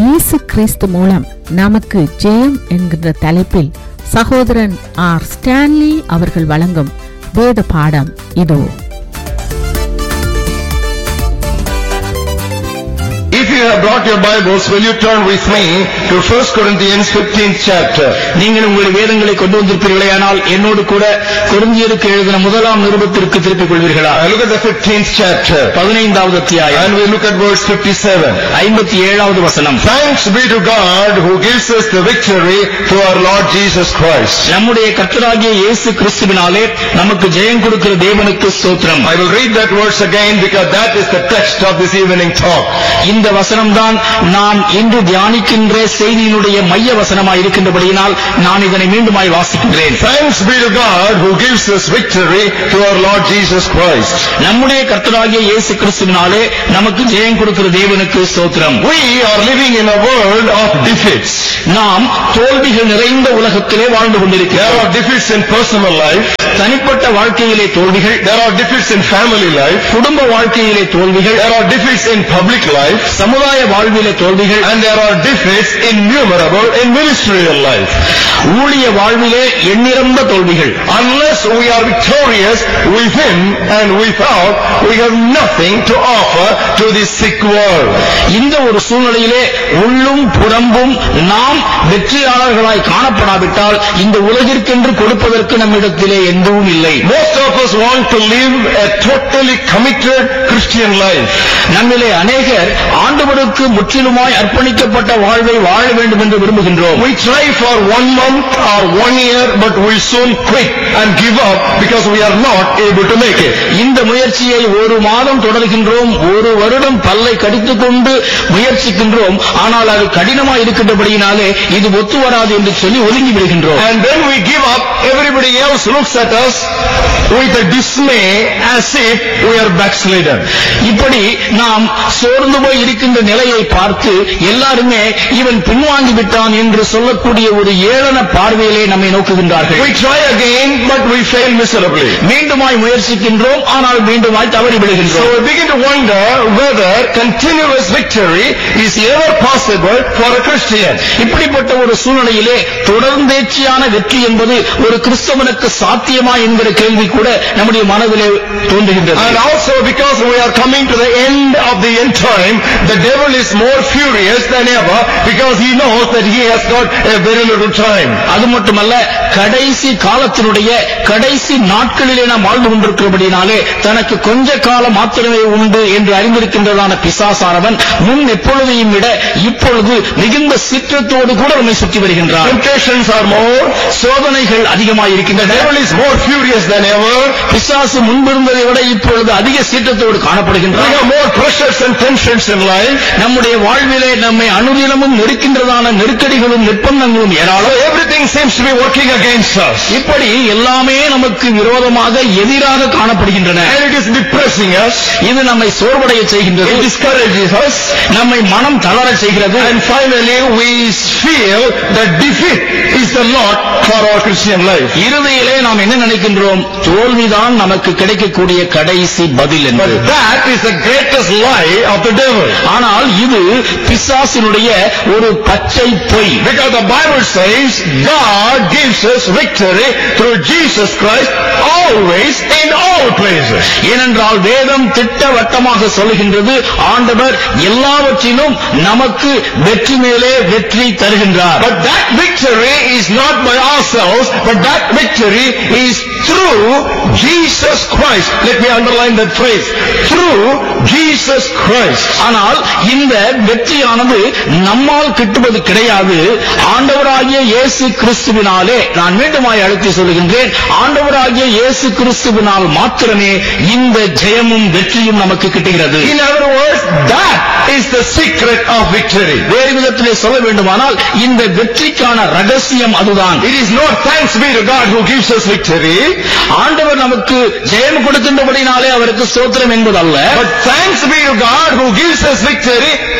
இயேசு கிறிஸ்து மூலம் நமக்கு ஜெயம் என்கின்ற தலைப்பில் சகோதரன் ஆர் ஸ்டான்லி அவர்கள் வழங்கும் வேத பாடம் இதோ If you have brought your Bibles, will you turn with me to 1 Corinthians 15th chapter? நீங்கள் உங்களுடைய வேதங்களை கொண்டு வந்திருப்பீர்களேயானால் என்னோடு கூட கொரிந்தியருக்கு எழுதின முதலாம் நிருபத்திற்கு திருப்பிக் கொள்வீர்களா I look at the 15th chapter பதினைந்தாவது அத்தியாயம் and we look at verse 57. ஐம்பத்தி ஏழாவது வசனம் Thanks be to God who gives us the victory through our Lord Jesus Christ. நம்முடைய கர்த்தராகிய இயேசு கிறிஸ்துவினாலே நமக்கு ஜெயம் கொடுக்கிற தேவனுக்கு ஸ்தோத்திரம் I will read that verse again because that is the text of this evening talk. இந்த வசனம்தான் நான் இன்று தியானிக்கின்ற செய்தியினுடைய மைய வசனமாய் இருக்கின்றபடியினால் நான் இதனை மீண்டுமாய் வாசிக்கின்றேன் Thanks be to God who gives us victory through our Lord Jesus Christ. நம்முடைய கர்த்தராகிய இயேசு கிறிஸ்துவினாலே நமக்கு ஜெயம் கொடுக்கிற தேவனுக்கு ஸ்தோத்திரம் We are living in a world of defeats. நாம் தோல்விகள் நிறைந்த உலகத்திலே வாழ்ந்து There கொண்டிருக்கிறோம் are defeats in personal life. தனிப்பட்ட வாழ்க்கையிலே தோல்விகள் There are defeats in family life. குடும்ப வாழ்க்கையிலே தோல்விகள் There are defeats in public life. சமுதாய வாழ்விலே தோல்விகள் And there are defeats innumerable in ministerial life. ஊழிய வாழ்விலே எண்ணிறந்த தோல்விகள் Unless we are victorious within and without, we have nothing to offer to this sick world. இந்த ஒரு சூழ்நிலையிலே உள்ளும் புறம்பும் நாம் வெற்றியாளர்களாய் காணப்படாவிட்டால் இந்த உலகிற்கென்று கொடுப்பதற்கு நம்மிடத்திலே எதுவும் இல்லை Most of us want to live a totally committed Christian life. நம்மிலே அநேகர் ஆண்டவருக்கு முற்றிலுமாய் அர்ப்பணிக்கப்பட்ட வாழ்வை வாழ வேண்டும் என்று விரும்புகின்றோம் We try for one month or one year, but we soon quit and give up because we are not able to make it. இந்த முயற்சியை ஒரு மாதம் தொடர்கின்றோம் ஒரு வருடம் பல்லை கடித்துக் கொண்டு முயற்சிக்கின்றோம் ஆனால் அது கடினமாய் இருக்கின்றபடியினாலே இது ஒத்து வராது என்று சொல்லி ஒதுங்கி விடுகின்றோம் And then we give up, everybody else looks at us with a dismay as if we are backslidden. இப்படி நாம் சோர்ந்து போய் இருக்கின்ற நிலையை பார்த்து எல்லாருமே இவன் பின்வாங்கி விட்டான் என்று சொல்லக்கூடிய ஒரு ஏளன பார்வையிலே நம்மை நோக்குகின்றார்கள் We try again, but we fail miserably. மீண்டுமாய் முயற்சிக்கின்றோம் ஆனால் மீண்டுமாய் தவறி So விடுகின்றோம் we begin to wonder whether continuous victory is ever possible for a Christian. இப்படிப்பட்ட ஒரு சூழ்நிலையிலே தொடர்ந்தேர்ச்சியான வெற்றி என்பது ஒரு கிறிஸ்தவனுக்கு சாத்தியமா என்கிற கேள்வி கூட நம்முடைய மனதிலே And தோன்றுகின்றது also because we are coming to the end of the end time, the devil is more furious than ever because he knows that he has got a very little time. அது மட்டுமல்ல கடைசி காலத்தினுடைய கடைசி நாட்களிலே நாம் வாழ்ந்து கொண்டிருக்கிறபடினாலே தனக்கு கொஞ்ச காலம் மாத்திரமே உண்டு என்று அறிந்திருக்கின்றதான பிசாசானவன் முன் எப்பொழுதையும் விட இப்பொழுது மிகுந்த சிற்றத்தோடு கூட நம்மை சுற்றி வருகின்றான் Temptations are more. சோதனைகள் The அதிகமாயிருக்கின்றன devil is more furious than ever. பிசாசு முன்பிருந்ததை விட இப்பொழுது அதிக சீற்றத்தோடு We காணப்படுகின்றான் have more pressures and tensions in life. நம்முடைய வாழ்விலே நம்மை அனுதினமும் நெருக்கின்றதான நெருக்கடிகளும் நிர்பந்தங்களும் So ஏராளம் everything seems to be working against us. இப்படி எல்லாமே நமக்கு விரோதமாக எதிராக காணப்படுகின்றன And it is depressing us. இது நம்மை சோர்வடைய செய்கின்றது It discourages us. நம்மை மனம் தளரச் செய்கிறது And finally we feel that defeat is the lot for our Christian life. இறுதியிலே நாம் என்ன நினைக்கின்றோம் தோல்விதான் நமக்கு கிடைக்கக்கூடிய கடைசி பதில் But என்று that is the greatest lie of the devil. ஆனால் இது பிசாசினுடைய ஒரு பச்சை பொய் Because the Bible says God gives us victory through Jesus Christ always in all places. ஏனென்றால் வேதம் திட்டவட்டமாக சொல்லுகின்றது ஆண்டவர் எல்லாவற்றிலும் நமக்கு வெற்றி மேலே வெற்றி தருகின்றார் But that victory is not by ourselves, but that victory is through Jesus Christ. Let me underline that phrase. Through Jesus Christ. ஆனால் இந்த வெற்றியானது நம்மால் கிட்டுவது கிடையாது ஆண்டவராகிய இயேசு கிறிஸ்துவினாலே நான் மீண்டுமாய் அழைத்து சொல்லுகின்றேன் ஆண்டவராகிய இயேசு கிறிஸ்துவினால் மாத்திரமே இந்த ஜெயமும் வெற்றியும் நமக்கு கிட்டுகிறது In other words, that is the secret of victory. வேறு விதத்திலே சொல்ல வேண்டுமானால் இந்த வெற்றிக்கான ரகசியம் அதுதான் It is not thanks be to God who gives us victory, ஆண்டவர் நமக்கு ஜெயம் கொடுக்கின்றபடினாலே அவருக்கு ஸ்தோத்திரம் என்பதல்ல but thanks be to God who gives us victory through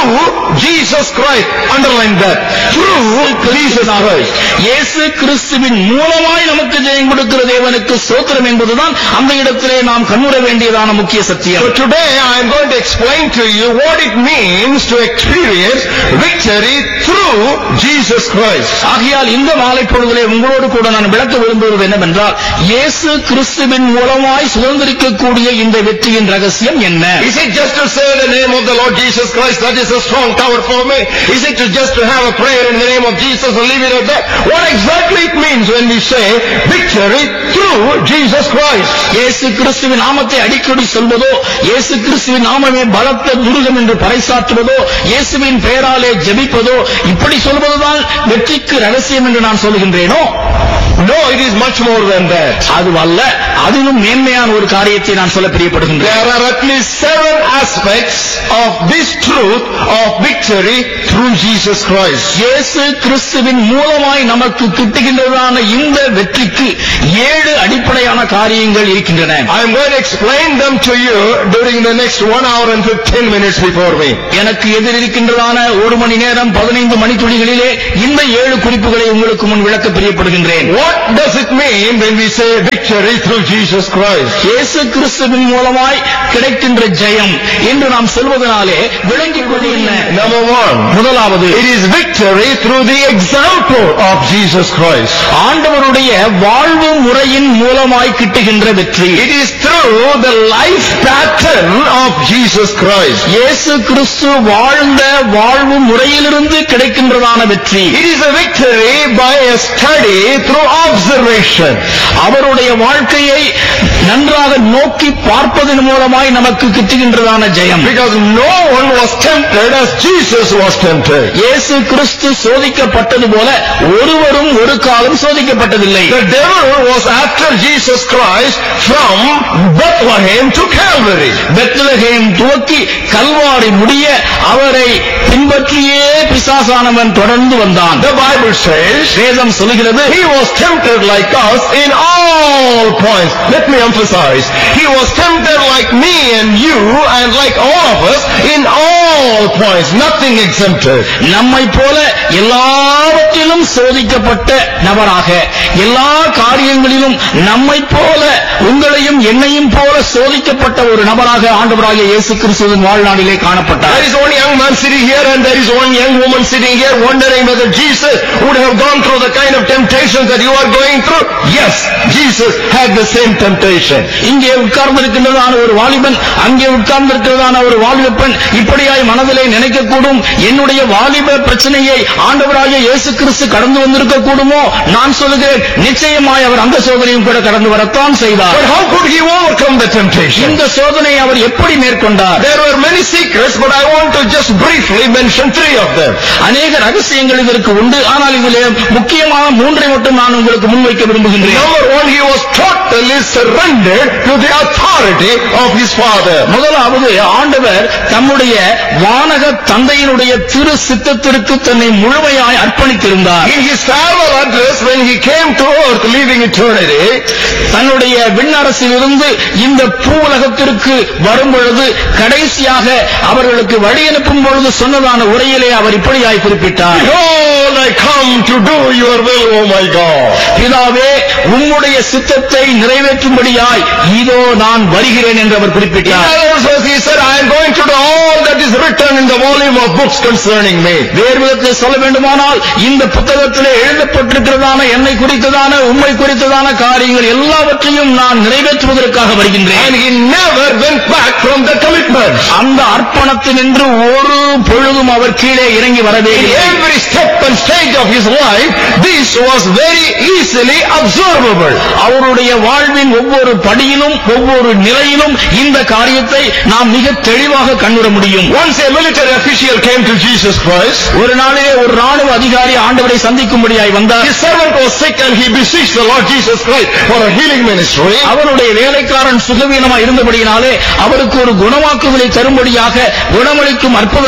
through Jesus Christ. Underline that. Through Jesus Christ. இயேசு கிறிஸ்துவின் மூலமாய் நமக்கு ஜெயம் கொடுக்கிற தேவனுக்கு சோத்திரம் என்பதுதான் அந்த இடத்திலே நாம் கண்ணுற வேண்டியதான முக்கிய So சத்தியம் today I am going to explain to you what it means to experience victory through Jesus Christ. ஆகையால் இந்த மாலை பொழுதிலே உங்களோடு கூட நான் விளக்க விரும்புவது என்னவென்றால் இயேசு கிறிஸ்துவின் மூலமாய் சுதந்திரிக்கக்கூடிய இந்த வெற்றியின் ரகசியம் என்ன Is it just to say the name of the Lord Jesus Christ that is a strong tower for me? Is it to just to have a prayer in the name of Jesus and leave it at that? What exactly it means when we say victory through Jesus Christ? இயேசு கிறிஸ்துவின் நாமத்தை அடிக்கடி சொல்வதோ இயேசு கிறிஸ்துவின் நாமமே பலத்த துருகம் என்று பறைசாற்றுவதோ இயேசுவின் பெயராலே ஜெபிப்பதோ இப்படி சொல்வதுதான் வெற்றிக்கு ரகசியம் என்று நான் சொல்கின்றேனோ No, it is much more than that. அதுவல்ல அதிலும் மேன்மையான ஒரு காரியத்தை நான் சொல்ல பிரியப்படுகின்றேன் There are at least seven aspects of this truth of victory through Jesus Christ. இயேசு கிறிஸ்துவின் மூலமாய் நமக்கு கிட்டுகின்றதான இந்த வெற்றிக்கு ஏழு அடிப்படையான காரியங்கள் இருக்கின்றன I am going to explain them to you during the next one hour and 15 minutes before me. எனக்கு எதிரிருக்கின்றதான ஒரு மணி நேரம் பதினைந்து மணித்துளிகளிலே இந்த ஏழு குறிப்புகளை உங்களுக்கு முன் விளக்க பிரியப்படுகின்றேன் What does it mean when we say victory through Jesus Christ? இயேசு கிறிஸ்துவின் மூலமாய் கிடைக்கின்ற ஜெயம் என்று நாம் சொல்வதனாலே விளங்கிக் கொள்வது என்ன Number one, முதலாவது it is victory through the example of Jesus Christ. ஆண்டவருடைய வாழ்வு முறையின் மூலமாய் கிட்டுகின்ற வெற்றி It is through the life pattern of Jesus Christ. இயேசு கிறிஸ்து வாழ்ந்த வாழ்வு முறையிலிருந்து கிடைக்கின்றதான வெற்றி It is a victory by a study through observation. அவருடைய வாழ்க்கையை நன்றாக நோக்கி பார்ப்பதன் மூலமாய் நமக்கு கிட்டுகின்றதான ஜெயம் Because no one was tempted as Jesus was tempted. இயேசு கிறிஸ்து சோதிக்கப்பட்டது போல ஒருவரும் ஒரு காலம் சோதிக்கப்பட்டதில்லை The devil was after Jesus Christ from Bethlehem to Calvary. Bethlehem துவக்கி கல்வாரி முடிய அவரை பின்பற்றியே பிசாசானவன் தொடர்ந்து வந்தான் The Bible says வேதம் சொல்கிறது he was tempted like us in all points. Let me emphasize. He was tempted like me and you and like all of us in all points. Nothing exempted. நம்மை போல எல்லாவற்றிலும் சோதிக்கப்பட்ட நபராக எல்லா காரியங்களிலும் நம்மை போல உங்களையும் என்னையும் போல சோதிக்கப்பட்ட ஒரு நபராக ஆண்டவராகிய இயேசு கிறிஸ்துவின் வாழ்நாளிலே காணப்பட்டார் There is one young man sitting here and there is one young woman sitting here wondering whether Jesus would have gone through the kind of temptations that you are going through. Yes, Jesus had the same temptation. இங்கே உட்கார்ந்திருக்கின்றதான ஒரு வாலிபன் அங்கே உட்கார்ந்திருக்கிறதான ஒரு வாலிப பெண் இப்படியாய் மனதிலே நினைக்கக்கூடும் என்னுடைய வாலிப பிரச்சனையை ஆண்டவராகிய இயேசு கிறிஸ்து கடந்து வந்திருக்க கூடுமோ நான் சொல்லுகிறேன் நிச்சயமாய் அவர் அந்த சோதனையும் கூட கடந்து வரத்தான் செய்தார் But how could he overcome the temptation? இந்த சோதனையை அவர் எப்படி மேற்கொண்டார் There were many secrets, but I want to just briefly mention three of them. அநேக ரகசியங்கள் இதற்கு உண்டு ஆனால் இதிலே முக்கியமான மூன்றை மட்டும் நான் உங்களுக்கு முன்வைக்க விரும்புகின்றேன் Number one, he was totally surrendered to the authority of his father. முதலாவது ஆண்டவர் தம்முடைய வானக தந்தையினுடைய திரு சித்தத்திற்கு தன்னை முழுமையாய் அர்ப்பணித்திருந்தார் In his farewell address, when he came to earth, leaving eternity, தன்னுடைய விண்ணரசிலிருந்து இந்த பூவுலகத்திற்கு வரும் பொழுது கடைசியாக அவர்களுக்கு வழி அனுப்பும் பொழுது சொன்னதான உரையிலே அவர் இப்படியாய் குறிப்பிட்டார் Behold, I come to do your will, O my God. பிதாவே உம்முடைய சித்தத்தை நிறைவேற்றும்படியாய் இதோ நான் வருகிறேன் என்று அவர் In குறிப்பிட்டார் other words, he said, I am going to do all that is written in the volume of books concerning me. வேறு விதத்தில் சொல்ல வேண்டுமானால் இந்த புத்தகத்திலே எழுதப்பட்டிருக்கிறதான என்னை குறித்ததான உண்மை குறித்ததான காரியங்கள் எல்லாவற்றையும் நான் நிறைவேற்றுவதற்காக வருகின்றேன் And he never went back from the commitment. அந்த அர்ப்பணத்தினின்று ஒரு பொழுதும் அவர் கீழே இறங்கி வரவே In இல்லை every step and stage of his life, this was very easily observable. அவருடைய வாழ்வின் ஒவ்வொரு படியிலும் ஒவ்வொரு நிலையிலும் இந்த காரியத்தை நாம் மிக தெளிவாக கண்டுட முடியும் Once a military official came to Jesus Christ, ஒரு நாளிலே ஒரு ராணுவ அதிகாரி ஆண்டவரை சந்திக்கும்படியாய் வந்தார் his servant was sick and he beseeched the Lord Jesus Christ for a healing ministry. அவருடைய வேலைக்காரன் சுகவீனமா இருந்தபடியினாலே அவருக்கு ஒரு குணமாக்குதலை தரும்படியாக குணமளிக்கும் அற்புதநாதரிடம்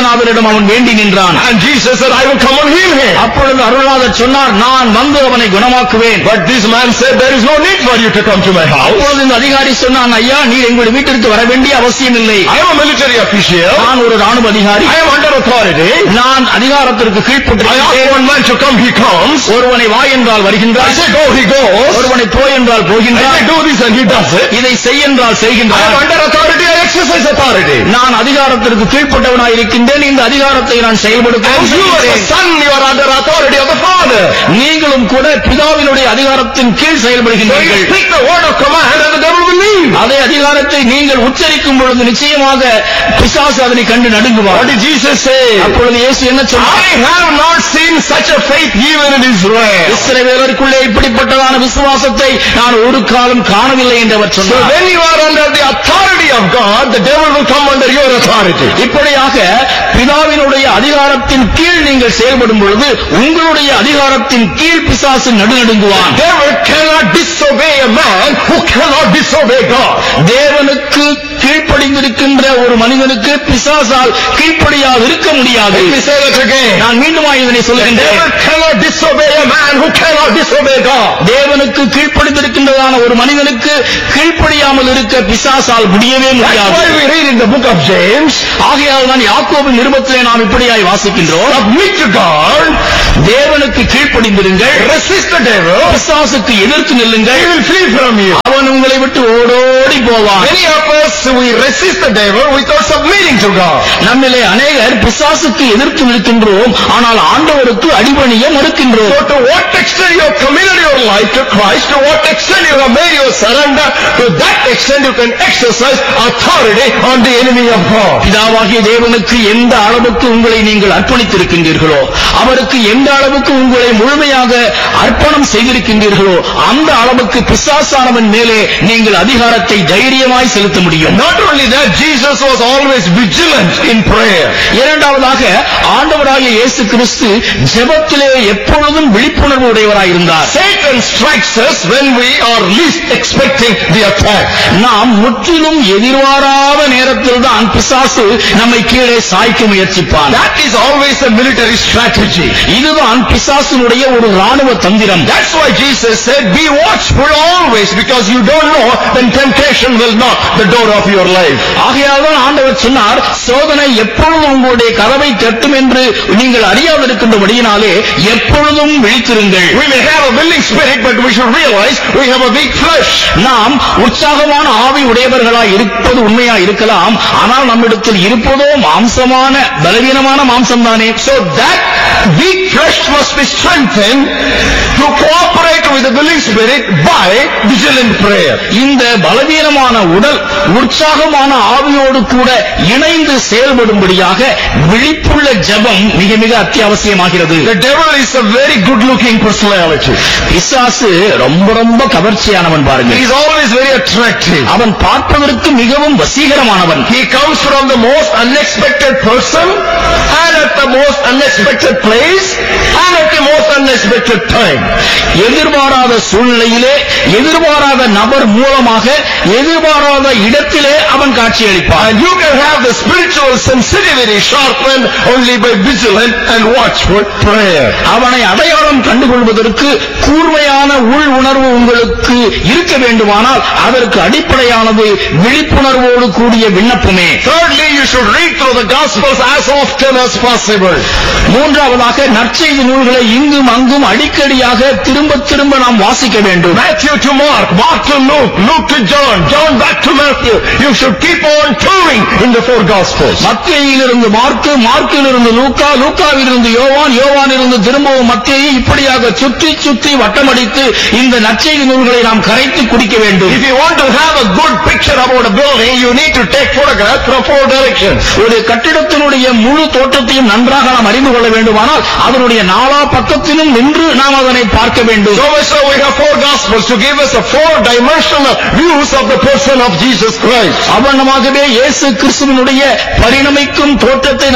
அவன் வேண்டி நின்றான் And Jesus said, I will come and heal him. அப்பொழுது அருளாளர் சொன்னார் நான் வந்து அவனை குணமாக்குவேன் But this man said, there is no need for you to come to my house. அப்பொழுது இந்த அதிகாரி சொன்னான் ஐயா நீ எங்களுடைய வீட்டிற்கு வர வேண்டிய அவசியம் இல்லை I am a military official. நான் ஒரு ராணுவ அதிகாரி I am under authority. நான் அதிகாரத்திற்கு I ask கீழ்ப்பட்டு one man to come, he comes. ஒருவனை வா என்றால் I வருகின்றான் say go, he goes. ஒருவனை போ என்றால் I போகின்றான் say do this and he does it. இதை செய் என்றால் I am செய்கின்றான் under authority, I exercise authority. நான் அதிகாரத்திற்கு கீழ்ப்பட்டவனாய் இருக்கின்றேன் இந்த அதிகாரத்தை நான் And செயல்படுத்தவும் you as a செய்கின்றேன். son, you are under authority of the Father. நீங்களும் கூட பிதாவினுடைய அதிகாரத்தின் கீழ் So you செயல்படுகின்றீர்கள் speak the word of command and the devil will leave. அதே அதிகாரத்தை நீங்கள் உச்சரிக்கும் பொழுது நிச்சயமாக பிசாசு அதனை கண்டு What நடுங்குவார் did Jesus say? அப்பொழுது இயேசு என்ன சொன்னார் I have not seen such a faith even in Israel. இஸ்ரவேலருக்குள்ளே இப்படிப்பட்டதான விசுவாசத்தை நான் ஒரு காலம் காணவில்லை என்று அவர் So சொன்னார் when you are under the authority of God, the devil will come under your authority. இப்படியாக பிதாவினுடைய அதிகாரத்தின் கீழ் நீங்கள் செயல்படும் பொழுது உங்களுடைய அதிகாரத்தின் கீழ் பிசாசு நடுநடுங்குவான் Devil cannot disobey a man who cannot disobey God. தேவனுக்கு கீழ்ப்படிந்திருக்கின்ற ஒரு மனிதனுக்கு பிசாசால் கீழ்ப்படியாக இருக்க முடியாது Let me say that again. நான் மீண்டுமா இதனை The சொல்கின்றேன் devil cannot disobey a man who cannot disobey God. தேவனுக்கு கீழ்ப்படிந்திருக்கின்றதான ஒரு மனிதனுக்கு கீழ்ப்படியாமல் இருக்க பிசாசால் முடியவே That's முடியாது why we read in the book of James, ஆகையால் தான் யாக்கோபு நிருபத்திலே நாம் இப்படியாய் வாசிக்கின்றோம் submit to God, தேவனுக்கு கீழ்ப்படிந்திருங்கள் resist the devil, பிசாசுக்கு எதிர்த்து he நில்லுங்கள் will flee from you. அவன் உங்களை விட்டு ஓடோடி போவான் Many of us, we resist the devil without submitting to God. நம்மிலே அநேகர் பிசாசுக்கு எதிர்த்து நிற்கின்றோம் ஆனால் ஆண்டவருக்கு அடிபணிய மறுக்கின்றோம் So to what extent you have committed your life to Christ, to what extent you have made your surrender, to that extent you can exercise authority on the enemy of God. பிதாவாகிய தேவனுக்கு எந்த அளவுக்கு உங்களை நீங்கள் அர்ப்பணித்திருக்கின்றீர்களோ அவருக்கு எந்த அளவுக்கு உங்களை முழுமையாக அர்ப்பணம் செய்திருக்கின்றீர்களோ அந்த அளவுக்கு பிசாசானவன் மேலே நீங்கள் அதிகாரத்தை தைரியமாய் செலுத்த முடியும் Not only that, Jesus was always vigilant in prayer. இரண்டாவதாக ஆண்டவராகிய இயேசு கிறிஸ்து ஜெபத்திலே எப்பொழுதும் விழிப்புணர்வு உடையவராயிருந்தார் Satan strikes us when we are least expecting the attack. நாம் முற்றிலும் எதிர்பாராத நேரத்தில் தான் பிசாசு நம்மை கீழே சாய்க்க முயற்சிப்பான் That is always a military strategy. இதுதான் பிசாசினுடைய ஒரு ராணுவ தந்திரம் That's why Jesus said, be watchful always because you don't know when temptation will knock the door of your life. ஆகையால் தான் ஆண்டவர் சொன்னார் சோதனை எப்பொழுதும் உங்களுடைய கதவை தட்டும் என்று நீங்கள் அறியாதிருக்கின்றபடியினாலே எப்பொழுதும் விழித்திருங்கள் We may have a willing spirit, but we should realize we have a weak flesh. நாம் உற்சாகமான ஆவி உடையவர்களாய் இருப்பது உண்மையா இருக்கலாம் ஆனால் நம்மிடத்தில் இருப்பதோ மாம்சமான பலவீனமான மாம்சம் தானே So that weak flesh must be strengthened to cooperate with the willing spirit by vigilant prayer. இந்த பலவீனமான உடல் உற்சாகமான ஆவியோடு கூட இணைந்து செயல்படும்படியாக விழிப்புள்ள ஜெபம் மிக மிக அத்தியாவசியமாகிறது The devil is a very good looking personality. பிசாசு ரொம்ப ரொம்ப கவர்ச்சியானவன் He பாருங்க is always very attractive. அவன் பார்ப்பதற்கு மிகவும் வசீகரமானவன் He comes from the most unexpected person and at the most unexpected place and at the most unexpected time. எதிர்பாராத சூழ்நிலையிலே எதிர்பாராத நபர் மூலமாக எதிர்பாராத இடத்திலே அவன் காட்சியளிப்பான் And you can have the spiritual sensitivity sharpened only by vigilant and watchful prayer. அவனை அடையாளம் கண்டுகொள்வதற்கு கூர்மையான உள் உணர்வு உங்களுக்கு இருக்க வேண்டுமானால் அதற்கு அடிப்படையானது விழிப்புணர்வோடு கூடிய விண்ணப்பமே Thirdly, you should read through the Gospels as often as possible. மூன்றாவதாக நற்செய்தி நூல்களை இங்கும் அங்கும் அடிக்கடியாக திரும்ப திரும்ப நாம் வாசிக்க வேண்டும் Matthew to Mark, Mark to Luke, Luke to John, John back to Matthew. You should keep on touring in the four Gospels. மத்தியிலிருந்து மார்க்கு மார்க்கிலிருந்து லூக்கா லூக்காவிலிருந்து யோவான் யோவானிலிருந்து திரும்பவும் மத்தியை இப்படியாக சுற்றி சுற்றி வட்டமடித்து இந்த நற்செய்தி நூல்களை நாம் கரைத்து குடிக்க வேண்டும் If you want to have a good picture about a building, you need to take photographs from four directions. ஒரு கட்டிடத்தினுடைய முழு தோற்றத்தையும் நன்றாக நாம் அறிந்து கொள்ள வேண்டுமானால் அதனுடைய நாலா பக்கத்திலும் நின்று நாம் அதனை பார்க்க வேண்டும் So much so we have four Gospels to give us a four-dimensional views of the person of Jesus Christ. அவனமாகவே இயேசு கிறிஸ்துவனுடைய பரிணமிக்கும் தோற்றத்தை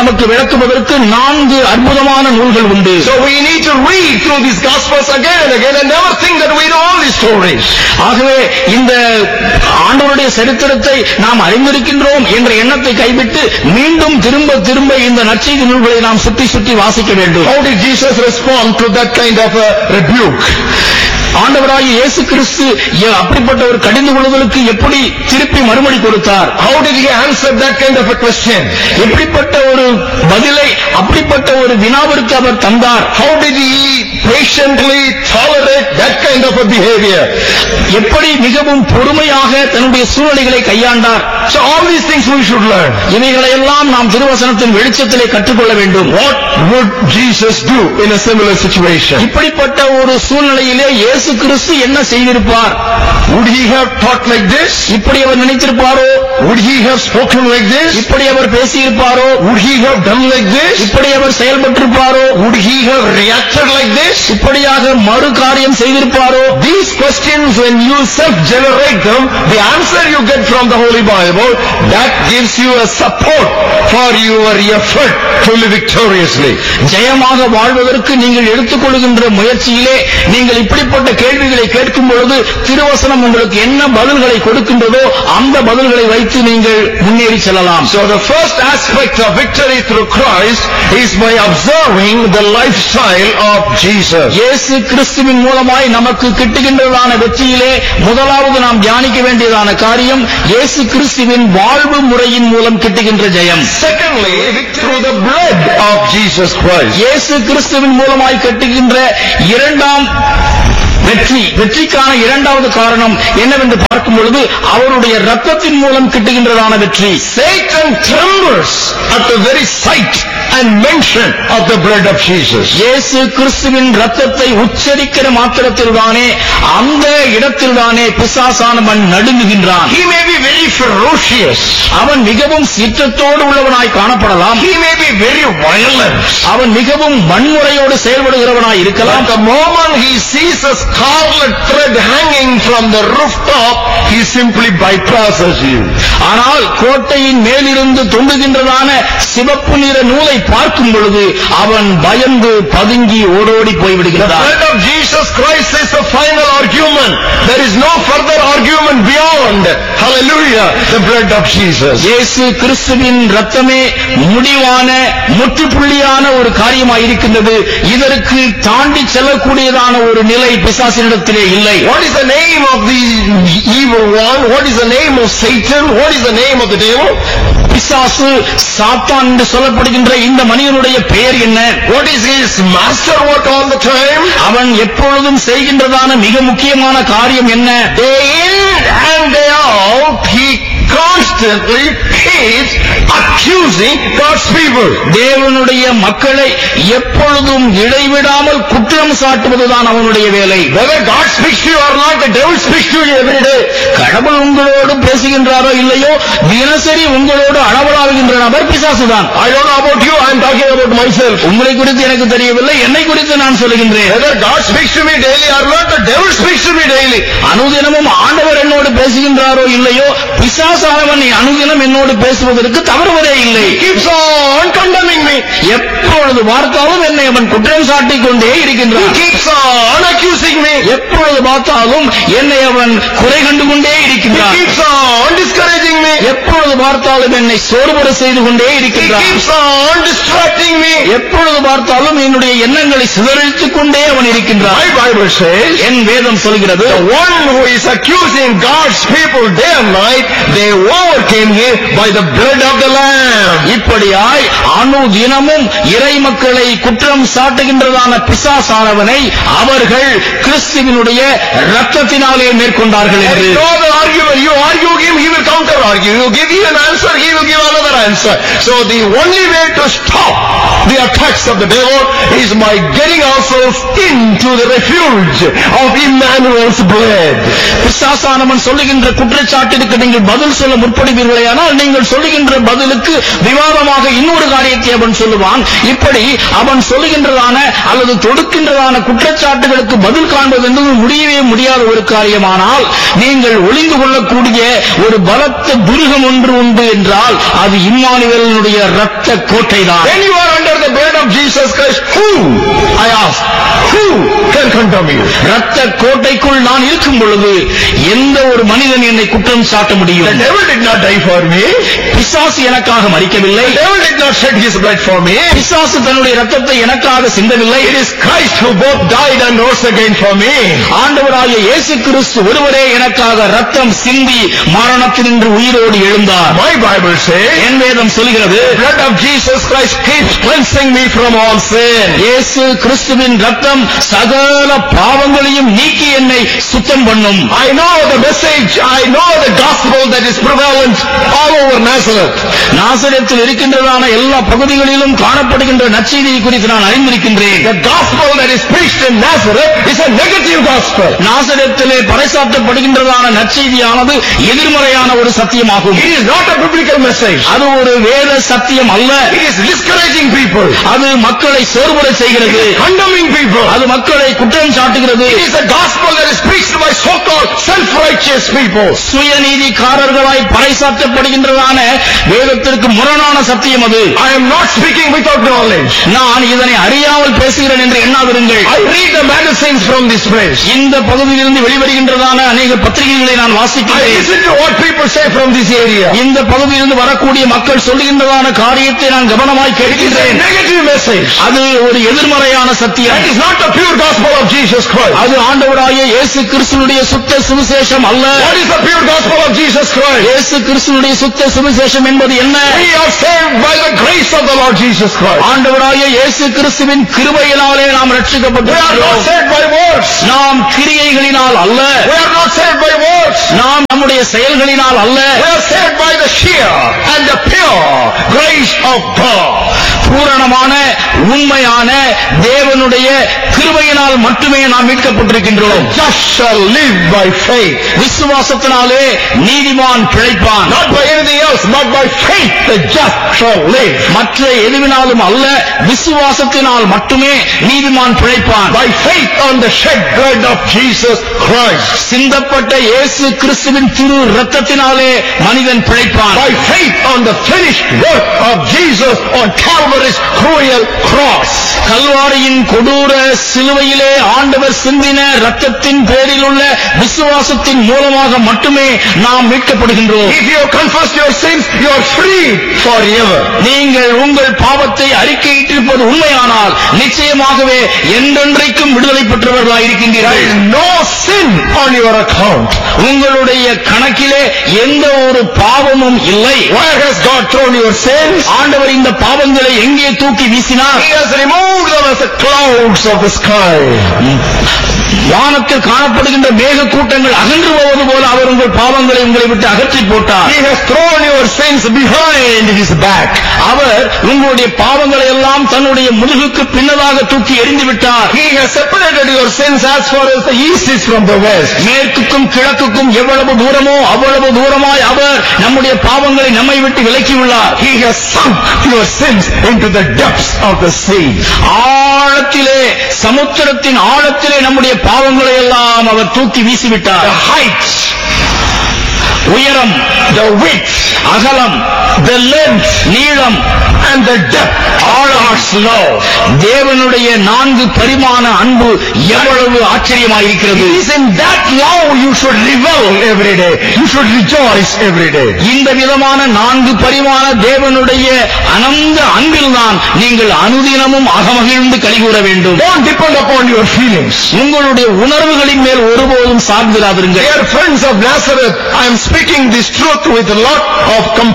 நமக்கு விளக்குவதற்கு நான்கு அற்புதமான நூல்கள் உண்டு So we need to read through these Gospels again and again and never think that we know all these stories. ஆகவே இந்த ஆண்டவருடைய சரித்திரத்தை நாம் அறிந்திருக்கின்றோம் என்ற எண்ணத்தை கைவிட்டு மீண்டும் திரும்ப திரும்ப இந்த நற்செய்தி நூல்களை நாம் சுற்றி சுற்றி வாசிக்க வேண்டும் How did Jesus respond to that kind of a rebuke? ஆண்டவராகிய இயேசு கிறிஸ்து எ- அப்படிப்பட்ட ஒரு கடிந்து கொள்ளுதலுக்கு எப்படி திருப்பி மறுமொழி கொடுத்தார் How did he answer that kind of a question? எப்படிப்பட்ட ஒரு பதிலை அப்படிப்பட்ட ஒரு வினாவிற்கு அவர் தந்தார் How did he patiently tolerate that kind of a behavior? எப்படி மிகவும் பொறுமையாக தன்னுடைய சூழ்நிலைகளை கையாண்டார் So all these things we should learn. இவைகளையெல்லாம் நாம் திருவசனத்தின் வெளிச்சத்திலே கற்றுக்கொள்ள வேண்டும் What would Jesus do in a similar situation? இப்படிப்பட்ட ஒரு சூழ்நிலையிலே இயேசு கிறிஸ்து என்ன செய்திருப்பார் Would he have taught like this? இப்படி அவர் நினைத்திருப்பாரோ Would he have spoken like this? இப்படி அவர் பேசியிருப்பாரோ Would he have done like this? இப்படி அவர் செயல்பட்டிருப்பாரோ Would he have reacted like this? இப்படியாக மறு காரியம் செய்திருப்பாரோ These questions, when you self-generate them, the answer you get from the Holy Bible, that gives you a support for your effort to live victoriously. ஜெயமாக வாழ்வதற்கு நீங்கள் எடுத்துக்கொள்கின்ற முயற்சியிலே நீங்கள் இப்படிப்பட்ட கேள்விகளை கேட்கும் பொழுது திருவசனம் உங்களுக்கு என்ன பதில்களை கொடுக்கின்றதோ அந்த பதில்களை வைத்து நீங்கள் முன்னேறி செல்லலாம் So the first aspect of victory through Christ is by observing the lifestyle of Jesus. இயேசு கிறிஸ்துவின் மூலமாய் நமக்கு கிட்டுகின்றதான வெற்றியிலே முதலாவது நாம் தியானிக்க வேண்டியதான காரியம் இயேசு கிறிஸ்துவின் வாழ்வு முறையின் மூலம் கிட்டுகின்ற ஜெயம் Secondly, through the blood of Jesus Christ. இயேசு கிறிஸ்துவின் மூலமாய் கட்டுகின்ற இரண்டாம் வெற்றி வெற்றிக்கான இரண்டாவது காரணம் என்னவென்று பார்க்கும் பொழுது அவருடைய ரத்தத்தின் மூலம் கிட்டுகின்றதான வெற்றி Satan trembles at the very sight and mention of the blood of Jesus. இயேசு கிறிஸ்துவின் ரத்தத்தை உச்சரிக்கிற மாத்திரத்தில்தானே அந்த இடத்தில்தானே பிசாசானவன் நடுங்குகின்றான் He may be very ferocious. அவன் மிகவும் சீற்றத்தோடு உள்ளவனாய் காணப்படலாம் He may be very violent. அவன் மிகவும் வன்முறையோடு செயல்படுகிறவனாய் இருக்கலாம் But the moment he sees a scarlet thread hanging from the rooftop, he simply bypasses you. ஆனால் கோட்டையின் மேலிருந்து தொங்குகின்றதான சிவப்பு நிற நூலை பார்க்கும் பொழுது அவன் பயந்து பதுங்கி ஓடோடி The போய்விடுகிறான் blood of Jesus Christ is the final argument. There is no further argument beyond. Hallelujah. The blood of Jesus. இயேசு கிறிஸ்துவின் ரத்தமே முடிவான முற்றுப்புள்ளியான ஒரு காரியமாய் இருக்கின்றது இதற்கு தாண்டி செல்லக்கூடியதான ஒரு நிலை பிசாசினிடத்திலே இல்லை What is the name of the evil one? What is the name of Satan? What is the name of the devil? பிசாசு சாத்தான் என்று சொல்லப்படுகின்ற இந்த மனிதனுடைய பெயர் என்ன What is his master work all the time? அவன் எப்பொழுதும் செய்கின்றதான மிக முக்கியமான காரியம் என்ன Day in and day out, he constantly keeps accusing God's people. தேவனுடைய மக்களை எப்பொழுதும் இடைவிடாமல் குற்றம் சாட்டுவதுதான் அவனுடைய வேலை Whether God speaks to you or not, the devil speaks to you every day. கடவுள் உங்களோடு பேசுகின்றாரோ இல்லையோ தினசரி உங்களோடு அளவலாவுகின்ற நபர் பிசாசுதான் I don't know about you, I'm talking about myself. உங்களை குறித்து எனக்கு தெரியவில்லை என்னை குறித்து நான் சொல்லுகின்றேன் Whether God speaks to me daily or not, the devil speaks to me daily. அனுதினமும் ஆண்டவர் என்னோடு பேசுகின்றாரோ இல்லையோ பிசாசானவன் அனுதினம் என்னோடு பேசுவதற்கு தவறுவதே இல்லை He keeps on condemning me. எப்பொழுது பார்த்தாலும் என்னை அவன் குற்றம் சாட்டிக் கொண்டே He இருக்கின்றான் keeps on accusing me. எப்பொழுது பார்த்தாலும் என்னை அவன் குறை கண்டு கொண்டே He இருக்கின்றான் keeps on discouraging me. எப்பொழுது பார்த்தாலும் என்னை சோர்வர செய்து கொண்டே He இருக்கின்றான் keeps on distracting me. எப்பொழுது பார்த்தாலும் என்னுடைய எண்ணங்களை சிதறடித்துக் கொண்டே அவன் இருக்கின்றான் My Bible says, என் வேதம் சொல்கிறது the one who is accusing God's people day and night, they overcame him by the blood of the Lamb. இப்படியாய் அணு தினமும் இறை மக்களை குற்றம் சாட்டுகின்றதான பிசாசானவனை அவர்கள் கிறிஸ்துவினுடைய ரத்தத்தினாலே மேற்கொண்டார்கள் There என்று is no other argument. You argue him, he will counter argue. You give him an answer, he will give another answer. So the only way to stop the attacks works of the devil is by getting ourselves into the refuge of Emmanuel's blood. பிசாசானவன் சொல்லுகின்ற குற்றச்சாட்டிற்கு நீங்கள் பதில் சொல்ல முற்படுவீர்களே ஆனால் நீங்கள் சொல்லுகின்ற பதிலுக்கு விவாதமாக இன்னொரு காரியத்தை அவன் சொல்லுவான் இப்படி அவன் சொல்லுகின்றதான அல்லது தொடுக்கின்றதான குற்றச்சாட்டுகளுக்கு பதில் காண்பது என்பது முடியவே முடியாத ஒரு காரியமானால் நீங்கள் ஒளிந்து கொள்ளக்கூடிய ஒரு பலத்த துருகம் ஒன்று உண்டு என்றால் அது இம்மானுவேலனுடைய ரத்த கோட்டைதான் When you are under the blood of Jesus Christ, who, I ask, who can condemn you? ரத்த கோட்டைக்குள் நான் இருக்கும் பொழுது எந்த ஒரு மனிதன் என்னை குற்றம் சாட்ட The முடியும் devil did not die for me. பிசாசு எனக்காக மறிக்கவில்லை The devil did not shed his blood for me. பிசாசு தன்னுடைய ரத்தத்தை எனக்காக சிந்தவில்லை It is Christ who both died and rose again for me. ஆண்டவராகிய இயேசு கிறிஸ்து ஒருவரே எனக்காக ரத்தம் சிந்தி மரணத்தினின்று உயிரோடு எழுந்தார் My Bible says, என் வேதம் சொல்கிறது the blood of Jesus Christ keeps cleansing me from all sin. இயேசு கிறிஸ்துவின் ரத்தம் சகல பாவங்களையும் நீக்கி என்னை சுத்தம் பண்ணும் I know the message, I know the gospel that is prevalent all over Nazareth. நாசரத்தில் இருக்கின்றதான எல்லா பகுதிகளிலும் காணப்படுகின்ற நற்செய்தியை குறித்து நான் அறிந்திருக்கின்றேன் The gospel that is preached in Nazareth is a negative gospel. நாசரத்திலே பறைசாற்றப்படுகின்றதான நற்செய்தியானது எதிர்மறையான ஒரு சத்தியமாகும் It is not a biblical message. அது ஒரு வேத சத்தியம் அல்ல It is discouraging people. அது மக்களை சோர்வுற செய்கிறது condemning people. அது மக்களை குற்றம் சாட்டுகிறது It is a gospel that is preached by so-called self-righteous people. சுயநீதிக்காரர்களாய் பறைசாற்றப்படுகின்றதான வேதத்திற்கு முரணான சத்தியம் அது I am not speaking without knowledge. நான் இதனை அறியாமல் பேசுகிறேன் என்று எண்ணாதிருங்கள் I read the magazines from this place. இந்த பகுதியிலிருந்து வெளிவருகின்றதான அநேக பத்திரிகைகளை நான் I வாசிக்கிறேன் listen to what people say from this area. இந்த பகுதியிலிருந்து வரக்கூடிய மக்கள் சொல்லுகின்றதான காரியத்தை நான் கவனமாய் It is a கேட்கின்றேன் negative message. அது ஒரு எதிர்மறையான சத்தியம் That is not the pure gospel of Jesus Christ. அது ஆண்டவராகிய இயேசு கிறிஸ்துனுடைய சுத்த சுவிசேஷம் அல்ல What is the pure gospel of Jesus Christ? இயேசு கிறிஸ்துனுடைய சுத்த சுவிசேஷம் என்பது என்ன We are saved by the grace of the Lord Jesus Christ. ஆண்டவராகிய இயேசு கிறிஸ்துவின் கிருபையினாலே நாம் We are not ரட்சிக்கப்பட்டிருக்கிறோம் saved by words. நாம் கிரியைகளினால் அல்ல We are not saved by words. நாம் நம்முடைய செயல்களினால் அல்ல We are saved by the sheer and the pure grace of God. பூரணமான உண்மையான தேவனுடைய கிருபையினால் மட்டுமே நாம் மீட்கப்பட்டிருக்கின்றோம் Just shall live by faith. விசுவாசத்தினாலே நீதிமான் பிழைப்பான் Not by anything else, but by faith the just shall live. மற்ற எதுவினாலும் அல்ல விசுவாசத்தினால் மட்டுமே நீதிமான் பிழைப்பான் By faith on the shed blood of Jesus Christ. சிந்தப்பட்ட இயேசு கிறிஸ்துவின் திரு ரத்தத்தினாலே மனிதன் பிழைப்பான் By faith on the finished work of Jesus on Calvary's cruel cross. கல்வாரியின் கொடூர சிலுவையிலே ஆண்டவர் சிந்தின ரத்தத்தின் பேரில் உள்ள விசுவாசத்தின் மூலமாக மட்டுமே நாம் மீட்கப்படுகின்றோம் If you confess your sins, you are free forever. நீங்கள் உங்கள் பாவத்தை அறிக்கையிட்டிருப்பது உண்மையானால் நிச்சயமாகவே என்றென்றைக்கும் விடுதலை பெற்றவர்களாய் There இருக்கின்றீர்கள் is no sin on your account. உங்களுடைய கணக்கிலே எந்த ஒரு பாவமும் இல்லை Where has God thrown your sins? ஆண்டவர் இந்த பாவங்களை எங்கே தூக்கி வீசினார் He has removed them as the clouds of the sky. வானத்தில் காணப்படுகின்ற மேக கூட்டங்கள் அகன்று போவது போல அவர் உங்கள் பாவங்களை உங்களை விட்டு அகற்றி போட்டார் He has thrown your sins behind his back. அவர் உங்களுடைய பாவங்களை எல்லாம் தன்னுடைய முதுகுக்கு பின்னதாக தூக்கி எறிந்து விட்டார் He has separated your sins as far as the east is from the west. மேற்குக்கும் கிழக்குக்கும் எவ்வளவு தூரமோ அவ்வளவு தூரமாய் அவர் நம்முடைய பாவங்களை நம்மை விட்டு விலக்கியுள்ளார் He has sunk your sins into the depths of the sea. ஆழத்திலே சமுத்திரத்தின் ஆழத்திலே நம்முடைய பாவங்களை எல்லாம் அவர் தூக்கி வீசிவிட்டார் The heights, உயரம் the width, அகலம் the length, நீளம் and the depth all are slow. தேவனுடைய நான்கு பரிமாண அன்பு எவ்வளவு ஆச்சரியமாயிருக்கிறது It is in that love you should revel every day. You should rejoice every day. இந்த விதமான நான்கு பரிமாண தேவனுடைய அனந்த அன்பில்தான் நீங்கள் அனுதினமும் அகமகிழ்ந்து கலிகூற வேண்டும் Don't depend upon your feelings. உங்களுடைய உணர்வுகளின் மேல் ஒருபோதும் சார்ந்திராதிருங்கள் Dear friends of Nazareth, I am speaking this truth with a lot of compulsion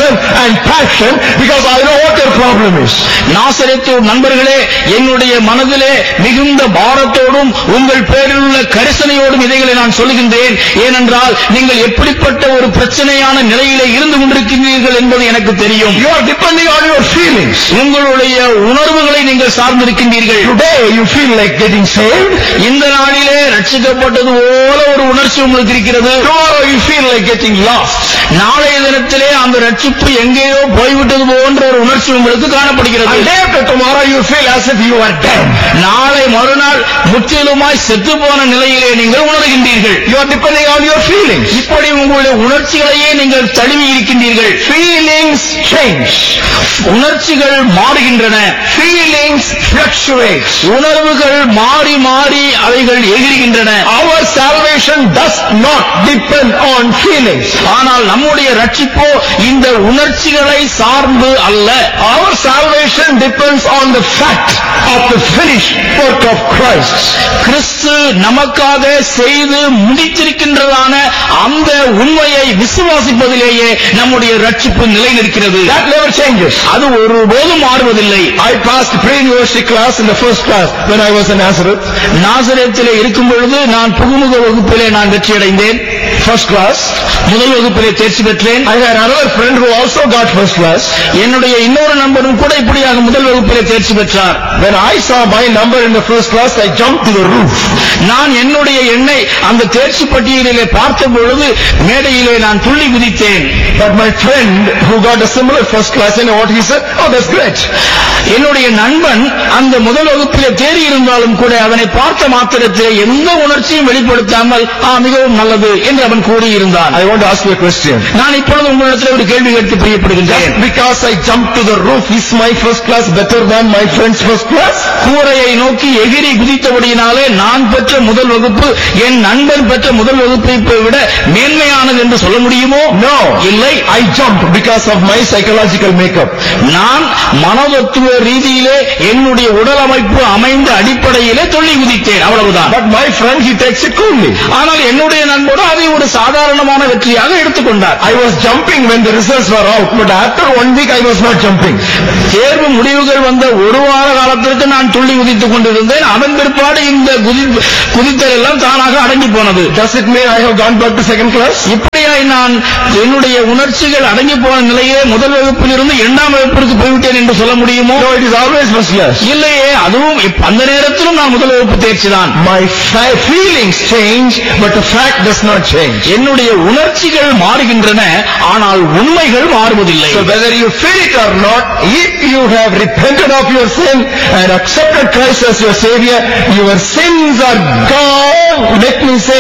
concern and passion because I know what your problem is. நாசரேத்து நண்பர்களே என்னுடைய மனதிலே மிகுந்த பாரத்தோடும் உங்கள் பேரில் உள்ள கரிசனையோடும் இதைகளை நான் சொல்லுகின்றேன் ஏனென்றால் நீங்கள் எப்படிப்பட்ட ஒரு பிரச்சனையான நிலையிலே இருந்து கொண்டிருக்கிறீர்கள் என்பது எனக்கு தெரியும் You are depending on your feelings. உங்களுடைய உணர்வுகளை நீங்கள் சார்ந்திருக்கின்றீர்கள் Today you feel like getting saved. இந்த நாளிலே ரட்சிக்கப்பட்டது போல ஒரு உணர்ச்சி உங்களுக்கு இருக்கிறது Tomorrow you feel like getting lost. நாளைய தினத்திலே அந்த ரட்சிப்பு எங்கேயோ போய்விட்டது போன்ற ஒரு உணர்ச்சி உங்களுக்கு காணப்படுகிறது And day after tomorrow you feel as if you are dead. நாளை மறுநாள் முற்றிலுமாய் செத்து போன நிலையிலே நீங்கள் உணர்கின்றீர்கள் You are depending on your feelings. இப்படி உங்களுடைய உணர்ச்சிகளையே நீங்கள் தழுவி இருக்கின்றீர்கள் Feelings change. உணர்ச்சிகள் மாறுகின்றன Feelings fluctuate. உணர்வுகள் மாறி மாறி அவைகள் எகிறுகின்றன Our salvation does not depend on feelings. ஆனால் நம்முடைய ரட்சிப்போ இந்த உணர்ச்சிகளை சார்ந்து அல்ல Our salvation depends on the fact of the finished work of Christ. கிறிஸ்து நமக்காக செய்து முடித்திருக்கின்றதான அந்த உண்மையை விசுவாசிப்பதிலேயே நம்முடைய ரட்சிப்பு நிலை நிற்கிறது That never changes. அது ஒருபோதும் மாறுவதில்லை I passed pre-university class in the first class when I was in Nazareth. நாசரேத்திலே இருக்கும் பொழுது நான் புகுமுக வகுப்பிலே நான் வெற்றி அடைந்தேன் First class. முதல் வகுப்பிலே தேர்ச்சி பெற்றேன் I had another friend who also got first class. என்னுடைய இன்னொரு நண்பரும் கூட இப்படியாக முதல் வகுப்பிலே தேர்ச்சி பெற்றார் When I saw my number in the first class, I jumped to the roof. நான் என்னுடைய எண்ணை அந்த தேர்ச்சி பட்டியலிலே பார்த்த பொழுது மேடையிலே நான் துள்ளி குதித்தேன் But my friend who got a similar first class, you know what he said? Oh, that's great. என்னுடைய நண்பன் அந்த முதல் வகுப்பிலே தேறி இருந்தாலும் கூட அவனை பார்த்த மாத்திரத்திலே எந்த உணர்ச்சியும் வெளிப்படுத்தாமல் ஆ மிகவும் நல்லது என்று அவன் கூறியிருந்தான் I want to ask you a question. நான் இப்பொழுது உங்களிடத்தில் ஒரு கேள்வி கேட்டு பிரியப்படுகின்றேன் Just because I jumped to the roof, is my first class better than my friend's first class? கூரையை நோக்கி எகிரி குதித்தபடியினாலே நான் பெற்ற முதல் வகுப்பு என் நண்பன் பெற்ற முதல் வகுப்பை விட மேன்மையானது என்று சொல்ல முடியுமோ No. இல்லை I jumped because of my psychological makeup. நான் மனோதத்துவ ரீதியிலே என்னுடைய உடல் அமைப்பு அமைந்த அடிப்படையிலே தொழில் குதித்தேன் அவ்வளவுதான் But my friend, he takes it coolly. ஆனால் என்னுடைய நண்போடு அதை ஒரு சாதாரணமான வெற்றியாக எடுத்துக்கொண்டார் I was jumping when the results were out, but after one week I was not jumping. தேர்வு முடிவுகள் வந்த ஒரு வார காலத்திற்கு நான் துள்ளி குதித்துக் கொண்டிருந்தேன் அதன் பிற்பாடு இந்த குதி- குதித்தல் எல்லாம் தானாக அடங்கி போனது Does it mean I have gone back to second class? இப்படியாய் நான் என்னுடைய உணர்ச்சிகள் அடங்கி போன நிலையே முதல் வகுப்பில் இருந்து இரண்டாம் வகுப்பிற்கு போய்விட்டேன் என்று சொல்ல முடியுமோ No, it is always first class. இல்லையே அதுவும் இப்ப அந்த நேரத்திலும் நான் முதல் வகுப்பு தேர்ச்சி தான் My fa- feelings change, but the fact does not change. என்னுடைய உணர்ச்சிகள் மாறுகின்றன ஆனால் உண்மைகள் மாறுவதில்லை So whether you feel it or not, if you have repented of your sin and accepted Christ as your Savior, your sins are gone, let me say,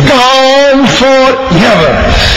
gone forever.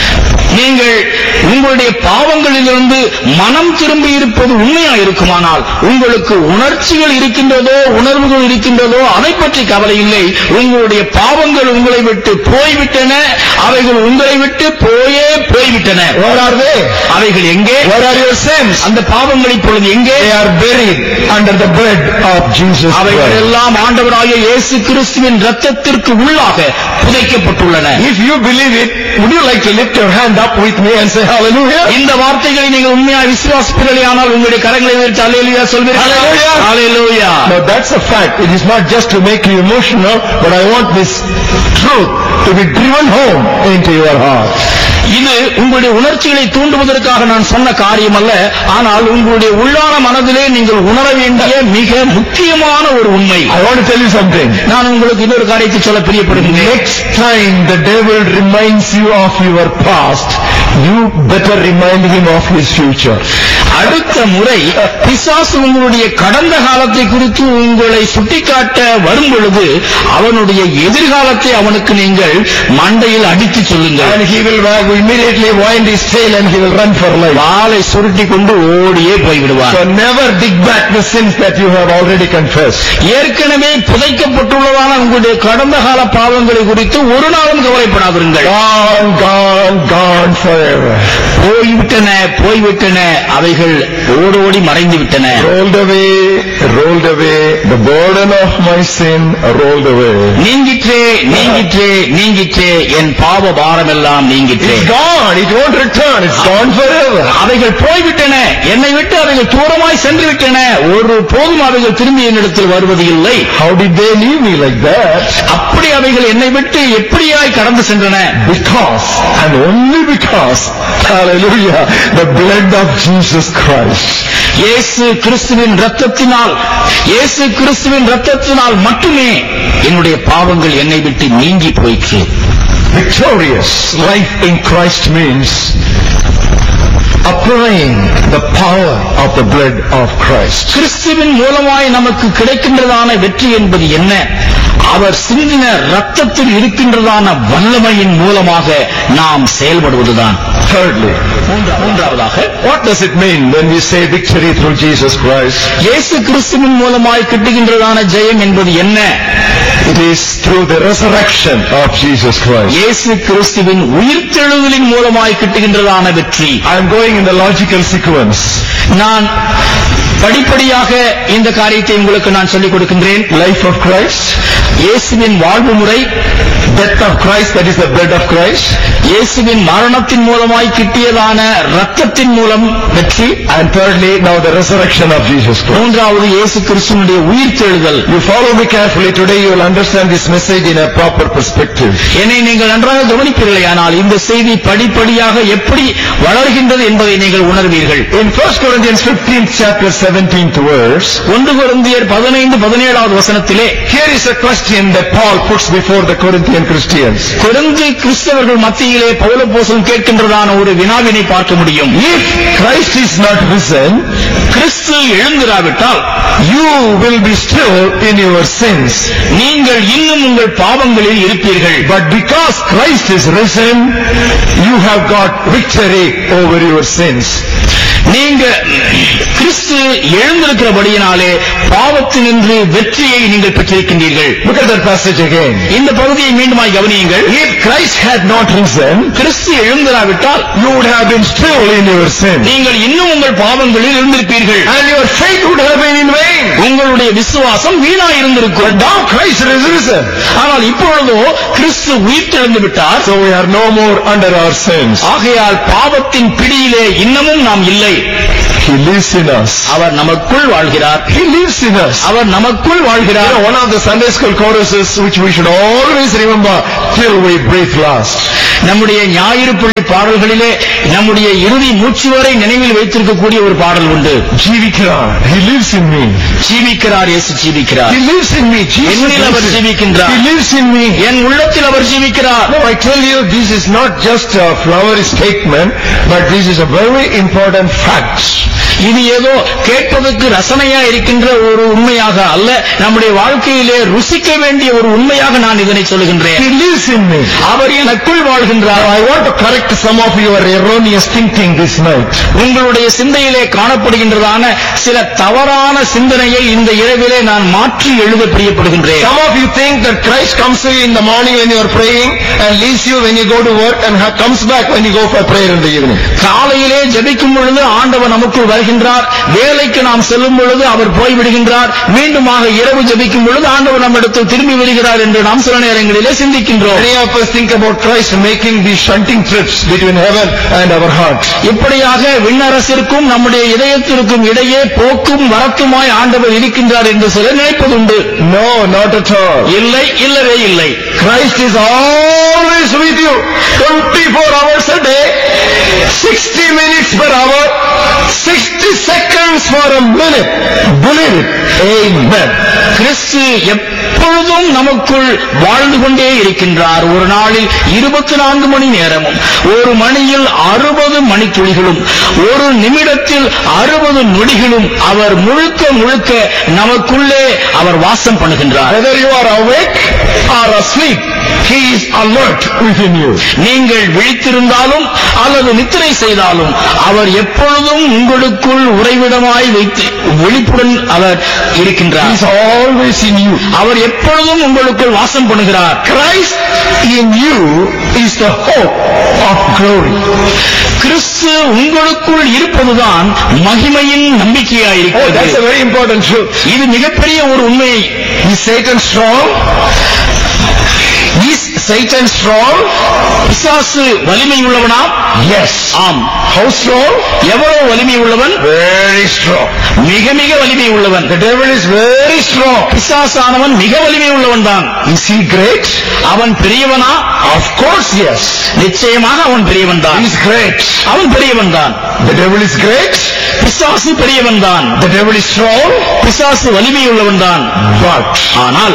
நீங்கள் உங்களுடைய பாவங்களிலிருந்து மனம் திரும்பி இருப்பது உண்மையா இருக்குமானால் உங்களுக்கு உணர்ச்சிகள் இருக்கின்றதோ உணர்வுகள் இருக்கின்றதோ அதை பற்றி கவலை இல்லை உங்களுடைய பாவங்கள் உங்களை விட்டு போய்விட்டன அவைகள் உங்களை விட்டு போயே போய்விட்டன Where are they? அவைகள் எங்கே Where are your sins? அந்த பாவங்கள் இப்பொழுது எங்கே They are buried under the blood of Jesus அவைகள் Christ. எல்லாம் ஆண்டவராகிய இயேசு கிறிஸ்துவின் ரத்தத்திற்கு உள்ளாக புதைக்கப்பட்டுள்ளன If you believe it, would you like to lift your hand up with me and say hallelujah? இந்த வார்த்தைகளை நீங்கள் உண்மையாக விசுவாசிப்பீர்களே ஆனால் உங்களுடைய கரங்களை உயர்த்தி அல்லேலூயா சொல்வீர்கள் Hallelujah. Hallelujah Now that's a fact. It is not just to make you emotional, but I want this truth to be driven home into your heart. இது உங்களுடைய உணர்ச்சிகளை தூண்டுவதற்காக நான் சொன்ன காரியம் அல்ல ஆனால் உங்களுடைய உள்ளான மனதிலே நீங்கள் உணர வேண்டிய மிக முக்கியமான ஒரு உண்மை I want to tell you something. நான் உங்களுக்கு இன்னொரு காரியத்தை சொல்ல பிரியப்படுகிறேன் Next time the devil reminds you of your past, you better remind him of his future. அடுத்த முறை பிசாசு உங்களுடைய கடந்த காலத்தை குறித்து உங்களை சுட்டிக்காட்ட வரும் பொழுது அவனுடைய எதிர்காலத்தை அவனுக்கு நீங்கள் மண்டையில் அடித்து சொல்லுங்கள் And he will wag- immediately wind his tail and he will run for life. வாளை சுருட்டி கொண்டு ஓடியே போய்விடுவார் So never dig back the sins that you have already confessed. ஏற்கனவே புதைக்கப்பட்டுள்ளதான உங்களுடைய கடந்த கால பாவங்களை குறித்து ஒரு நாளும் கவலைப்படாதிருங்கள் Gone, gone, gone forever. போய்விட்டன போய்விட்டன அவைகள் அவைகள் ஓடோடி மறைந்து விட்டன Rolled away, rolled away. The burden of my sin rolled away. நீங்கிற்றே நீங்கிற்றே நீங்கிற்றே என் பாவ பாரமெல்லாம் நீங்கிற்றே It's gone. It won't return. It's gone forever. அவைகள் போய்விட்டன என்னை விட்டு அவைகள் தூரமாய் சென்று விட்டன ஒரு போதும் அவைகள் திரும்பி என்னிடத்தில் வருவது இல்லை How did they leave me like that? அப்படி அவைகள் என்னை விட்டு எப்படியாய் கடந்து சென்றன Because, and only because, hallelujah, the blood of Jesus Christ. இயேசு கிறிஸ்துவின் ரத்தத்தினால் இயேசு கிறிஸ்துவின் ரத்தத்தினால் மட்டுமே என்னுடைய பாவங்கள் என்னை விட்டு நீங்கி போயிற்று Victorious life in Christ means applying the power of the blood of Christ. கிறிஸ்துவின் மூலமாய் நமக்கு கிடைக்கின்றதான வெற்றி என்பது என்ன அவர் சிந்தின ரத்தத்தில் இருக்கின்றதான வல்லமையின் மூலமாக நாம் செயல்படுவதுதான் Thirdly, மூன்றா- மூன்றாவதாக what does it mean when we say victory through Jesus Christ? இயேசு கிறிஸ்துவின் மூலமாய் கிட்டுகின்றதான ஜெயம் என்பது என்ன It is through the resurrection of Jesus Christ. இயேசு கிறிஸ்துவின் உயிர்த்தெழுதலின் மூலமாய் கிட்டுகின்றதான வெற்றி I am going in the logical sequence. நான் படிப்படியாக இந்த காரியத்தை உங்களுக்கு நான் சொல்லிக் கொடுக்கின்றேன் Life of Christ, இயேசுவின் வாழ்வு முறை death of Christ, that is the blood of Christ, இயேசுவின் மரணத்தின் மூலமாய் கிட்டியதான ரத்தத்தின் மூலம் வெற்றி and thirdly, now the resurrection of Jesus Christ. மூன்றாவது இயேசு கிறிஸ்துவனுடைய உயிர்த்தெழுதல் You follow me carefully today, you will understand this message in a proper perspective. என்னை நீங்கள் நன்றாக கவனிப்பீர்களே ஆனால் இந்த செய்தி படிப்படியாக எப்படி வளர்கின்றது என்பதை நீங்கள் உணர்வீர்கள் In 1 Corinthians 15th chapter 17th verse, ஒன்று கொரிந்தியர் பதினைந்து பதினேழாவது வசனத்திலே here is a question that Paul puts before the Corinthian Christians. Corinth கிறிஸ்தவர்கள் மத்தியிலே பௌலப்போசன் கேட்கின்றதான ஒரு வினாவினை பார்க்க முடியும் If Christ is not risen, Kristu எழுந்திராவிட்டால் you will be still in your sins. நீங்கள் இன்னும் உங்கள் பாவங்களில் இருப்பீர்கள் But because Christ is risen, you have got victory over your sins. நீங்க கிறிஸ்து எழுந்திருக்கிறபடியினாலே பாவத்தினின்று வெற்றியை நீங்கள் பெற்றிருக்கின்றீர்கள் Look at that passage again. இந்த பகுதியை மீண்டுமாய் கவனியுங்கள் If Christ had not risen, Kristu எழுந்திராவிட்டால் you would have been still in your sins. நீங்கள் இன்னும் உங்கள் பாவங்களில் இருந்திருப்பீர்கள் And your faith would have been in vain. உங்களுடைய விசுவாசம் வீணா இருந்திருக்கும் But now Christ is risen. ஆனால் இப்பொழுதோ கிறிஸ்து உயிர்த்தெழுந்து விட்டார் So we are no more under our sins. ஆகையால் பாவத்தின் பிடியிலே இன்னமும் நாம் இல்லை He lives in us. அவர் நமக்குள் வாழ்கிறார் He lives in us. அவர் நமக்குள் You வாழ்கிறார் know, one of the Sunday school choruses which we should always remember till we breathe last. நம்முடைய ஞாயிறு பள்ளி பாடல்களிலே நம்முடைய இறுதி மூச்சு வரை நினைவில் வைத்திருக்கக்கூடிய ஒரு பாடல் உண்டு Jivikar, He lives in me. ஜீவிக்கிறார் இயேசு ஜீவிக்கிறார் He lives in me. Jesus என்னில் அவர் lives in- ஜீவிக்கின்றார். He lives in me. என் உள்ளத்தில் அவர் ஜீவிக்கிறார் No, I tell you, this is not just a flowery statement, but this is a very important fact. இது ஏதோ கேட்பதற்கு ரசனையா இருக்கின்ற ஒரு உண்மையாக அல்ல நம்முடைய வாழ்க்கையிலே ருசிக்க வேண்டிய ஒரு உண்மையாக நான் இதனை சொல்லுகின்றேன் He lives in me. அவர் எனக்குள் வாழ்கின்றார் Now, I want to correct some of your erroneous thinking this night. உங்களுடைய சிந்தையிலே காணப்படுகின்றதான சில தவறான சிந்தனையை இந்த இரவிலே நான் மாற்றி எழுத பிரியப்படுகின்றேன் Some of you think that Christ comes to you in the morning when you are praying and leaves you when you go to work and ha- comes back when you go for prayer in the evening. காலையிலே ஜெபிக்கும் பொழுது ஆண்டவர் நமக்குள் வருகின்றார் வேலைக்கு நாம் செல்லும் பொழுது அவர் போய்விடுகின்றார் மீண்டுமாக இரவு ஜெபிக்கும் பொழுது ஆண்டவர் நம்மிடத்தில் திரும்பி வருகிறார் என்று நாம் சில நேரங்களிலே சிந்திக்கின்றோம் Many of us think about Christ making these shunting trips between heaven and our heart. இப்படியாக விண்ணரசிற்கும் நம்முடைய இதயத்திற்கும் இடையே போக்கும் வரத்துமாய் ஆண்டவர் இருக்கின்றார் என்று சில நினைப்பதுண்டு No, not at all. இல்லை இல்லவே இல்லை Christ is always with you. 24 hours a day, 60 minutes per hour, 60 seconds for a minute. Believe it. Amen. கிறிஸ்து எப்பொழுதும் நமக்குள் வாழ்ந்து கொண்டே இருக்கின்றார் ஒரு நாளில் இருபத்தி நான்கு மணி நேரமும் ஒரு மணியில் அறுபது மணித்துளிகளும் ஒரு நிமிடத்தில் அறுபது நொடிகளும் அவர் முழுக்க முழுக்க நமக்குள்ளே அவர் வாசம் பண்ணுகின்றார் Whether you are awake or asleep, He is alert within you. நீங்கள் விழித்திருந்தாலும் அல்லது நித்திரை செய்தாலும் அவர் எப்பொழுதும் உங்களுக்குள் உறைவிடமாய் வைத்து விழிப்புடன் அவர் He இருக்கின்றார் is always in you. அவர் எப்பொழுதும் உங்களுக்குள் வாசம் பண்ணுகிறார் Christ in you is the hope of glory. கிறிஸ்து உங்களுக்குள் இருப்பதுதான் மகிமையின் Oh, that's a நம்பிக்கையாயிருக்கிறது very important truth. இது மிகப்பெரிய ஒரு உண்மை Is Satan strong? Is Satan strong? பிசாசு வலிமை உள்ளவனா Yes. ஆம் How strong? எவ்வளவு வலிமை உள்ளவன் Very strong. மிக மிக வலிமை உள்ளவன் The devil is very strong. பிசாசானவன் மிக வலிமை உள்ளவன் தான் Is he great? அவன் பெரியவனா Of course, yes. நிச்சயமாக அவன் பெரியவன் தான் He is great. அவன் பெரியவன் தான் The devil is great. பிசாசு பெரியவன் தான் The devil is strong. பிசாசு வலிமை உள்ளவன் தான் But ஆனால்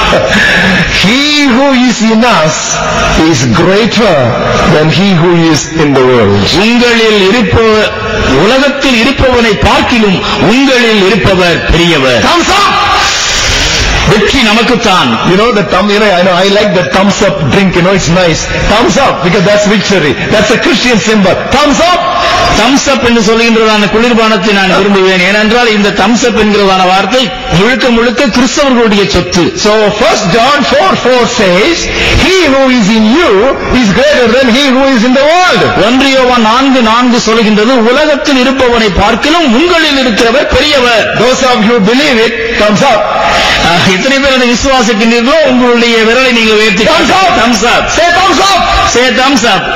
he who is in us is greater than he who is in the world. உங்களில் இருப்ப உலகத்தில் இருப்பவனை பார்க்கிலும் உங்களில் இருப்பவர் பெரியவர் Thumbs up! வெற்றி நமக்குத்தான் You know the thumb, you know, I know, I like the thumbs up drink, you know, it's nice. Thumbs up, because that's victory. That's a Christian symbol. Thumbs up! Thumbs up என்று சொல்கின்றதான குளிர்பானத்தை நான் விரும்புவேன் ஏனென்றால் இந்த Thums அப் என்கிறதான வார்த்தை முழுக்க முழுக்க கிறிஸ்தவர்களுடைய சொத்து So first John 4, 4 says, He who is in you is greater than he who is in the world. ஒன்றியோவன் நான்கு நான்கு சொல்கின்றது உலகத்தில் இருப்பவனை பார்க்கிலும் உங்களில் இருக்கிறவர் பெரியவர் Those of you who believe it, thumbs up. அஹ், எத்தனை பேர் அதை விசுவாசிக்கின்றீர்களோ உங்களுடைய விரலை நீங்கள் உயர்த்தி Thumbs up! Thumbs up Say thumbs up! Say thumbs up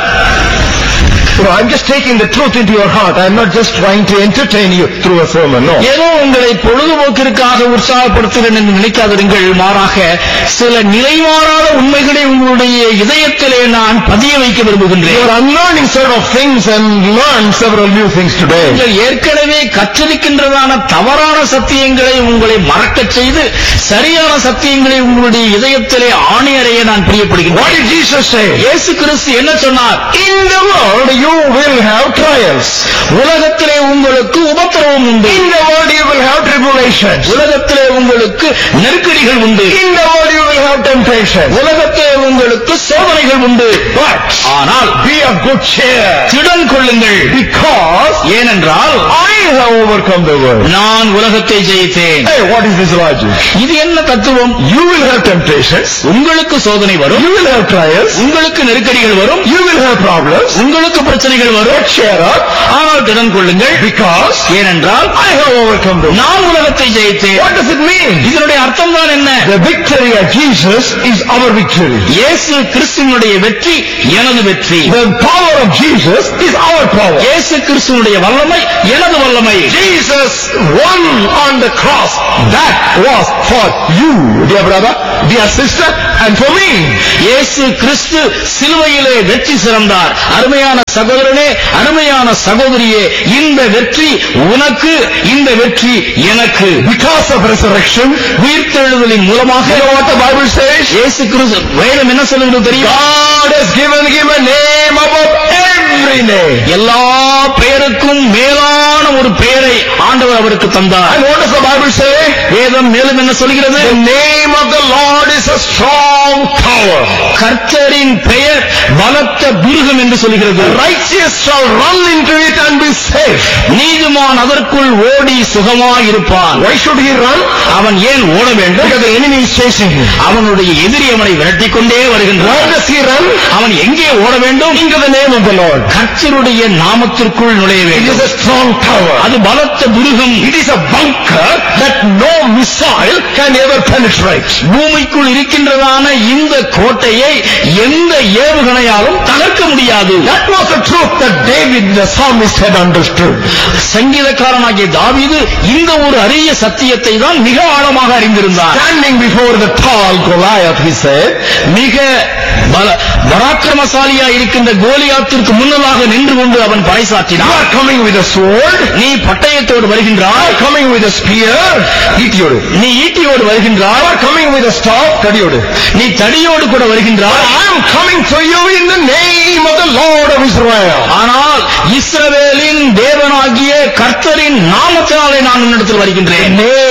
You know, I'm just taking the truth into your heart. I'm not just trying to entertain you through a sermon. No. ஏதோ உங்களை பொழுதுபோக்கிற்காக உற்சாகப்படுத்துகிறேன் என்று நினைக்காதிருங்கள் மாறாக சில நிலைமாறாத உண்மைகளை உங்களுடைய இதயத்திலே நான் பதிய வைக்க You விரும்புகின்றேன் are unlearning sort of things and learn several new things today. நீங்கள் ஏற்கனவே கற்றிருக்கின்றதான தவறான சத்தியங்களை உங்களை மறக்கச் செய்து சரியான சத்தியங்களை உங்களுடைய இதயத்திலே ஆணையறைய நான் What பிரியப்படுகின்றேன் did Jesus say? இயேசு கிறிஸ்து என்ன சொன்னார் In the world you will have trials. உலகத்திலே உங்களுக்கு உபத்திரவம் உண்டு In the world you will have tribulations. உலகத்திலே உங்களுக்கு நெருக்கடிகள் உண்டு In the world you will have temptations. உலகத்திலே உங்களுக்கு சோதனைகள் உண்டு But ஆனால் be of good cheer திடன் கொள்ளுங்கள் because ஏனென்றால் I have overcome the world. நான் உலகத்தை ஜெயித்தேன் Hey, what is this logic? இது என்ன தத்துவம் You will have temptations. உங்களுக்கு சோதனை வரும் You will have trials. உங்களுக்கு நெருக்கடிகள் வரும் You will have problems. உங்களுக்கு பிரச்சனைகள் வரும் But cheer up ஆனால் திடன் கொள்ளுங்கள் because ஏனென்றால் I have overcome the world. நான் உலகத்தை ஜெயித்தேன் What does it mean? இதனுடைய அர்த்தம் தான் என்ன The victory of Jesus is our victory. இயேசு கிறிஸ்துவனுடைய வெற்றி எனது வெற்றி The power of Jesus is our power. இயேசு கிறிஸ்துவனுடைய வல்லமை எனது வல்லமை Jesus won on the cross. That was for you, dear brother, dear sister, and for me. இயேசு கிறிஸ்து சிலுவையிலே வெற்றி சிறந்தார் அருமையான சகோதரனே அருமையான சகோதரியே இந்த வெற்றி உனக்கு இந்த வெற்றி எனக்கு Because of resurrection, உயிர்த்தெழுதலின் மூலமாக you know what the Bible says? இயேசு கிறிஸ்து வேதம் என்ன சொல்லுகிறது தெரியுமா God has given him a name above every name. எல்லா பெயருக்கும் மேலான ஒரு பெயரை ஆண்டவர் அவருக்கு தந்தார் And what does the Bible say? வேதம் மேலும் என்ன சொல்கிறது The name of the Lord is a strong tower. கர்த்தரின் பெயர் பலத்த புருகம் என்று சொல்கிறது The righteous shall run into it and be safe. நீதிமான் அதற்குள் ஓடி சுகமாய் இருப்பான் Why should he run? அவன் ஏன் ஓட வேண்டும் Because the enemy is chasing him. அவனுடைய எதிரி அவனை விரட்டிக் கொண்டே Why வருகின்றான் does he run? அவன் எங்கே ஓட வேண்டும் Into the name of the Lord. கர்த்தருடைய நாமத்திற்குள் நுழைய It is வேண்டும் a strong tower. அது பலத்த புருகம் It is a bunker that no missile can ever penetrate. பூமிக்குள் இருக்கின்றதான இந்த கோட்டையை எந்த ஏவுகணையாலும் தகர்க்க முடியாது That was the truth that David the psalmist had understood. சங்கீதக்காரனாகிய தாவீது இந்த ஒரு அரிய சத்தியத்தை தான் மிக ஆழமாக அறிந்திருந்தார் Standing before the tall Goliath, he said, மிக பல- பராக்கிரமசாலியா இருக்கின்ற கோலியாத்திற்கு முன்னதாக நின்று கொண்டு அவன் You பறைசாற்றினார் are coming with a sword, நீ பட்டயத்தோடு you வருகின்றாய் are coming with a spear, ஈட்டியோடு. நீ ஈட்டியோடு You வருகின்றாய் are coming with a staff, கடியோடு. நீ தடியோடு கூட வருகின்றாய் I am coming to you in the name of the Lord of Israel. ஆனால் இஸ்ரவேலின் தேவனாகிய கர்த்தரின் நாமத்தினாலே நான் உன்னிடத்தில் The வருகின்றேன் name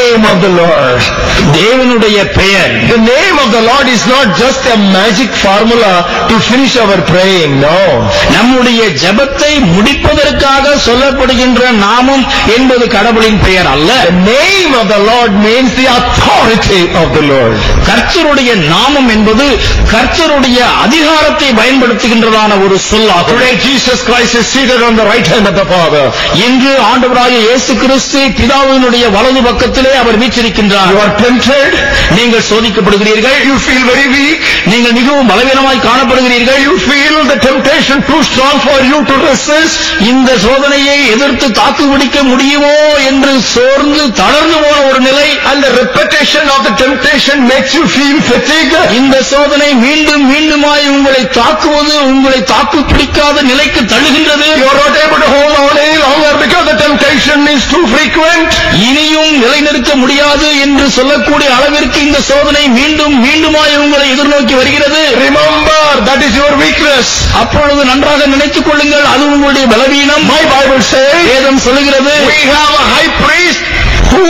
name of the Lord. தேவனுடைய பெயர் The name of the Lord is not just a magic formula to finish our praying. No. நம்முடைய ஜெபத்தை முடிப்பதற்காக சொல்லப்படுகின்ற நாமம் என்பது கடவுளின் பெயர் அல்ல The name of the Lord means the authority of the Lord. கர்த்தருடைய நாமம் என்பது கர்த்தருடைய அதிகாரத்தை பயன்படுத்துகின்றதான ஒரு சொல்லாகும் Today Jesus Christ is seated on the right hand of the Father. இன்று ஆண்டவராகிய இயேசு கிறிஸ்து பிதாவினுடைய வலது பக்கத்திலே அவர் வீற்றிருக்கின்றார் You are tempted. நீங்கள் சோதிக்கப்படுகிறீர்கள் You feel very weak. நீங்கள் மிகவும் பலவீனமாய் காணப்படுகிறீர்கள் You feel the temptation too strong for you to resist. இந்த சோதனையை எதிர்த்து தாக்குப்பிடிக்க முடியுமோ என்று சோர்ந்து தளர்ந்து போன ஒரு நிலை And the repetition of the temptation makes you feel fatigue. இந்த சோதனை மீண்டும் மீண்டுமாய் உங்களை தாக்குவது உங்களை தாக்கு பிடிக்காத நிலைக்கு தள்ளுகின்றது You are not able to hold on any longer because the temptation is too frequent. இனியும் நிலைநிறுத்த முடியாது என்று சொல்லக்கூடிய அளவிற்கு இந்த சோதனை மீண்டும் மீண்டுமாய் உங்களை எதிர்நோக்கி வருகிறது Remember, that is your weakness. அப்பொழுது நன்றாக நினைத்துக் கொள்ளுங்கள் அது உங்களுடைய பலவீனம் My Bible says, வேதம் சொல்லுகிறது we have a high priest who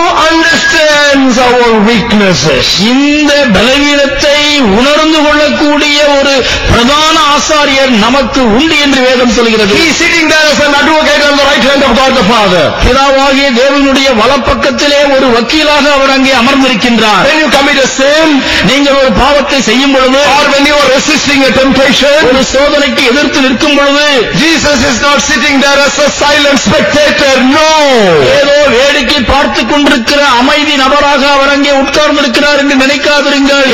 understands our weaknesses. இந்த பலவீனத்தை உணர்ந்து கொள்ளக்கூடிய ஒரு பிரதான ஆசாரியர் நமக்கு உண்டு என்று வேதம் சொல்கிறது He is sitting there as an advocate on the right hand of God the Father. பிதாவாகிய தேவனுடைய வலப்பக்கத்திலே ஒரு வக்கீலாக அவர் அங்கே அமர்ந்திருக்கின்றார் When you commit a sin, நீங்கள் ஒரு பாவத்தை செய்யும் பொழுது or when you are resisting a temptation, ஒரு சோதனைக்கு எதிர்த்து நிற்கும் பொழுது Jesus is not sitting there as a silent spectator. No. ஏதோ வேடிக்கை பார்த்துக் கொண்டிருக்கிற அமைதி நபராக அவர் அங்கே உட்கார்ந்திருக்கிறார் என்று நினைக்காதிருங்கள்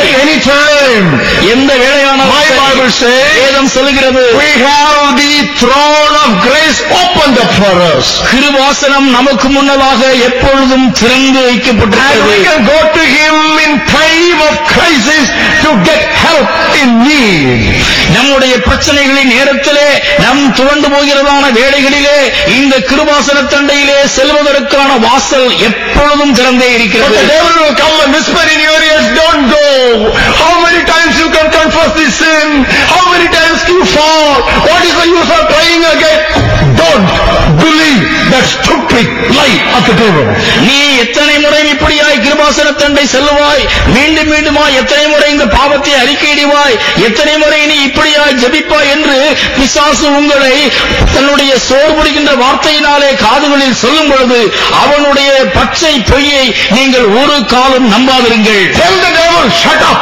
Anytime. எந்த வேலையான My Bible says, வேதம் சொல்லுகிறது we have the throne of grace opened up for us. கிருபாசனம் நமக்கு முன்னதாக எப்பொழுதும் திறந்து And we வைக்கப்பட்டிருக்கிறது can go to Him in time of crisis to get help in need. நம்முடைய பிரச்சனைகளின் நேரத்திலே நம் துவண்டு போகிறதான வேலைகளிலே இந்த கிருபாசன தண்டையிலே செல்வதற்கான வாசல் எப்பொழுதும் திறந்தே But the இருக்கிறது devil will come and whisper in your ears, don't go. How many times you can confess this sin? How many times you fall? What is the use of trying again? Don't believe that stupid lie of the devil. நீ எத்தனை முறை இப்படியாய் கிருபாசன தண்டை செல்லுவாய் மீண்டும் மீண்டுமாய் எத்தனை முறை இந்த பாவத்தை அறிக்கையிடுவாய் எத்தனை முறை நீ இப்படியாய் ஜெபிப்பாய் என்று பிசாசு உங்களை தன்னுடைய சோர்வுடுகின்ற வார்த்தையினாலே காதுகளில் சொல்லும் பொழுது அவனுடைய பச்சை பொய்யை நீங்கள் ஒரு காலம் நம்பாதிருங்கள் Tell the devil, shut up.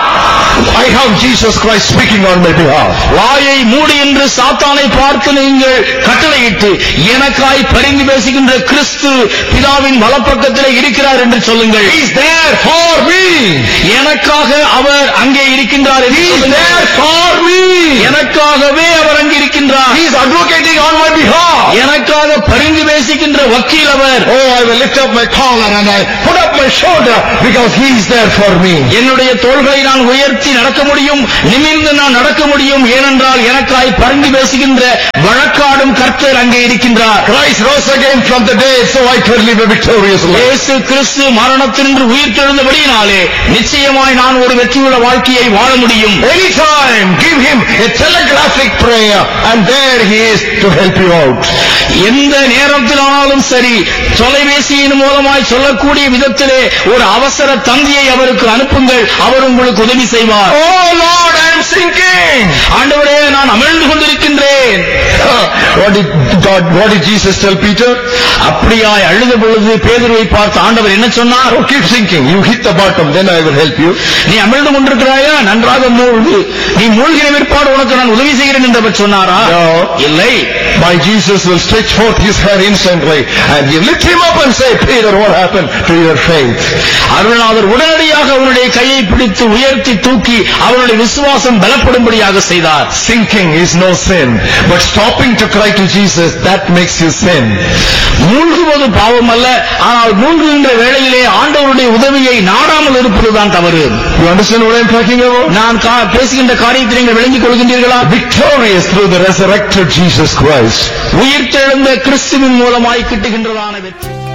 I have Jesus Christ speaking on my behalf. வாயை மூடு என்று சாத்தானை பார்த்து நீங்கள் கட்டளையிட்டு எனக்காய் பரிந்து பேசுகின்ற கிறிஸ்து பிதாவின் வலப்பக்கத்திலே இருக்கிறார் என்று சொல்லுங்கள் He's there for me. எனக்காக அவர் அங்கே இருக்கின்றார் என்று He's சொல்லுங்கள். there for me. எனக்காகவே அவர் அங்கே இருக்கின்றார் He's advocating on my behalf. எனக்காக பரிந்து பேசுகின்ற வக்கீல் அவர் Oh, I will lift up my collar and I put up my shoulder because He is there for me. என்னுடைய தோள்களை நான் உயர்த்தி நடக்க முடியும் நிமிர்ந்து நான் நடக்க முடியும் ஏனென்றால் எனக்காய் பரிந்து பேசுகின்ற வழக்காடும் கர்த்தர் அங்கே இருக்கின்றார் Christ rose again from the dead so I can live a victorious life. இயேசு கிறிஸ்து மரணத்தினின்று உயிர் தெழுந்தபடியினாலே நிச்சயமாய் நான் ஒரு வெற்றியுள்ள வாழ்க்கையை வாழ முடியும் Anytime, give Him a telegraphic prayer and there He is to help you out. எந்த நேரத்திலானாலும் சரி தொலைபேசியின் மூலமாய் சொல்லக்கூடிய விதத்திலே ஒரு அவசர தந்தியை அவருக்கு அனுப்புங்கள் அவர் உங்களுக்கு உதவி செய்வார் Oh Lord, I am sinking. ஆண்டவரே நான் அமிழ்ந்து கொண்டிருக்கின்றேன் what did God, what did Jesus tell Peter? அப்படியாய் அழுத பொழுது பேதுருவை பார்த்து ஆண்டவர் என்ன சொன்னார் Oh, keep sinking. You hit the bottom, then I will help you. நீ அமிழ்ந்து கொண்டிருக்கிறாயா நன்றாக மூழ்கு நீ மூழ்கின பிற்பாடு உனக்கு நான் உதவி செய்கிறேன் என்று அவர் சொன்னாரா No. இல்லை My Jesus will stretch forth His hand instantly and He lift him up and say, Peter, what happened to your faith? அருள்நாதர் உடனடியாக அவனுடைய கையை பிடித்து உயர்த்தி தூக்கி அவனுடைய விசுவாசம் பலப்படும்படியாக செய்தார் Sinking is no sin, but stopping to cry to Jesus, that makes you sin. மூழ்குவது பாவம் அல்ல ஆனால் மூழ்குகின்ற வேளையிலே ஆண்டவருடைய உதவியை நாடாமல் இருப்பதுதான் தவறு You understand what I'm talking about? நான் கா- பேசுகின்ற காரியத்தை நீங்கள் விளங்கிக் கொள்கின்றீர்களா Victorious through the resurrected Jesus Christ. உயிர்த்தெழுந்த கிறிஸ்துவின் மூலமாய் கிட்டுகின்றதான வெற்றி